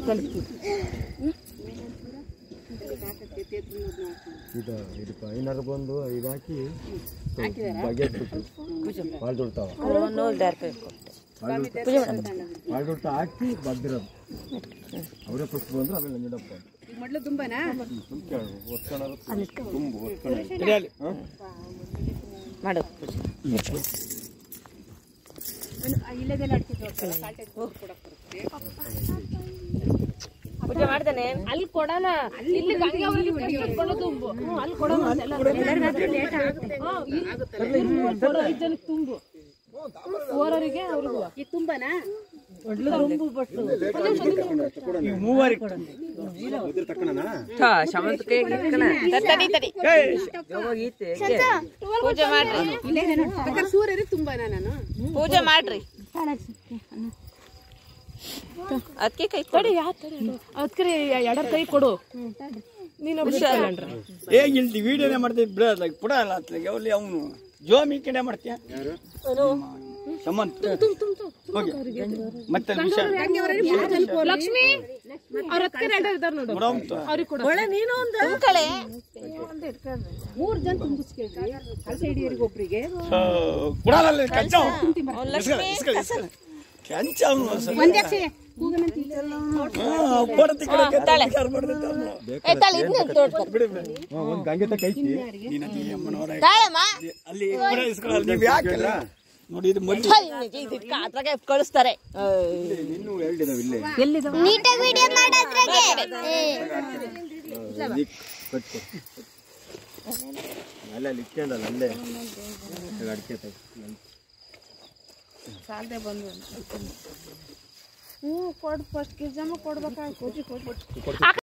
ಇದು ಇದಕ್ಕೆ ಐನೂರು ಬಂದು ಇದು ಹಾಕಿ ಬಗೆ ಭಾಳ ದೊಡ್ತಾವ ಭಾಳ ದೊಡ್ಡ ಹಾಕಿ ಬಗ್ದಿರೋದು ಅವರೇ ಫಸ್ಟ್ ಬಂದ್ರೆ ಆಮೇಲೆ ನಂಜುಂಡಪ್ಪ ಮೊದಲು ತುಂಬಾನಾ ಒತ್ಕೊಳ್ಳೋದು ತುಂಬು ಒತ್ಕೊಳ್ಳೋದು ಮಾಡು ಇಲ್ಲದೆಲ್ಲ ಅಡ್ತಿದ್ರು ಸಾಲ್ಟೆ ಕೊಡಕ್ ಬರುತ್ತೆ ಪೂಜೆ ಮಾಡ್ದೇನೆ ಅಲ್ಲಿ ಕೊಡೋಣ ಇಲ್ಲಿ ಗಂಗೆ ಅವ್ರಿಗೆ first ಎತ್ಕೊಂಡು ತುಂಬು ಹ್ಮ್, ಅಲ್ಲಿ ಕೊಡೋಣ ಅಂತೆಲ್ಲ. ಹಾ, ಇಲ್ಲಿ ಕೊಡು, ಐದ್ ಜನಕ್ಕೆ ತುಂಬು ಓರೋರಿಗೆ ಅವ್ರಿಗೂ ಈ ತುಂಬಾನಾ ತುಂಬು ಬಟ್ಟು ಶಮಂತಿಗೆ ತಡಿ ತಡಿ ಹೋಗೀತೆ ಪೂಜೆ ಮಾಡ್ರಿ ಇಲ್ಲೇ ಬೇಕಾದ್ರೆ ಸೂರ್ಯರಿಗೆ ತುಂಬಾನಾ ನಾನು ಪೂಜೆ ಮಾಡ್ರಿ ಅದಕ್ಕೆ ಕೈ ಕೊಡಿ ಅದಕ್ಕೆ ಎಡರ್ ಕೈ ಕೊಡು ನೀನು ಏ ಇಲ್ಲಿ ವಿಡಿಯೋನೇ ಮಾಡ್ತೀವಿ ಬಿಡಲ್ಲ ಪುಡ ಅಲ್ಲ ಅತ್ಲಾಗೆ ಅವಲ್ಲಿ ಅವನು ಜೋಮಿ ಕಡೆ ಮಾಡ್ತೀಯ ಸಮಂತ್ ಹೋಗಿ ಮತ್ತೆ ಅಲ್ಲಿ ವಿಷಯ ಲಕ್ಷ್ಮಿ ಅವ್ರ ಹತ್ಕರೆ ಎಡ ಇದಾರ ನೋಡು ಬಿಡವಂತ. ಅವ್ರಿಗೆ ಕೊಡು ತುಂಬ್ಕಳೆ ಮೂರ್ ಜನ ತುಂಬಿಸ್ಕೇಳ್ರಿ ಕಲ್ಸ ಹಿಡಿಯೋರಿಗೆ ಒಬ್ರಿಗೆ ಆ, ಕೊಡಲ್ಲ ಅಲ್ಲಿ ಕಂಚ ಅವ್ನು. ಅವ್ನ್ ಲಕ್ಷ್ಮಿ ಇಸ್ಕೊಳ್ಳಿ, ಇಸ್ಕೊಳ್ಳಿ. ಕಂಚ ಅವನು ಅಸಲು. ಒಂದ್ ಯಕ್ಷೆ ಕೂಗನಂತ ಇಲ್ಲ ಆ, ಕೊಡತಿ ಕಡೆ ಕೆತ್ತ ವಿಚಾರ ಮಾಡ್ತಿದ್ದ ಅವ್ನು. ಏ ತಲೆ ಇದನ್ನ ತೋಡ್ಕೊ ಬಿಡಿ ಬಿಡಿ ಒಂದು ಗಂಗೆ ತಕ್ಕ ಐತಿ ನೀನತಿ ಅಮ್ಮನವರ ತಾಳಮ್ಮ ಅಲ್ಲಿ ಕೊಡ ಇಸ್ಕೊಳ್ಳಲ್ಲ ನೀವು ಯಾಕಿಲ್ಲ ನೋಡಿ ಇದು ಮೊದಲು ಅದ್ರಾಗೆ ಕಳಿಸ್ತಾರೆ ಇನ್ನೂ ಎರಡು ಇದಾವೆ ಇಲ್ಲೇ ನೀಟಾಗಿ ವಿಡಿಯೋ ಮಾಡೋದ್ರಾಗೆ ದಿಕ್ ಕಟ್ಕೊ ಅಲ್ಲೇ ಅಲ್ಲಿ ಇಟ್ಕೊಂಡಲ್ಲ ಅಲ್ಲೇ ಅಡಿಕೆ ತಗ ಹ್ಞೂ ಕೊಡ್ ಫಸ್ಟ್ ಕಿಜಮ್ಮ ಕೊಡ್ಬೇಕಾ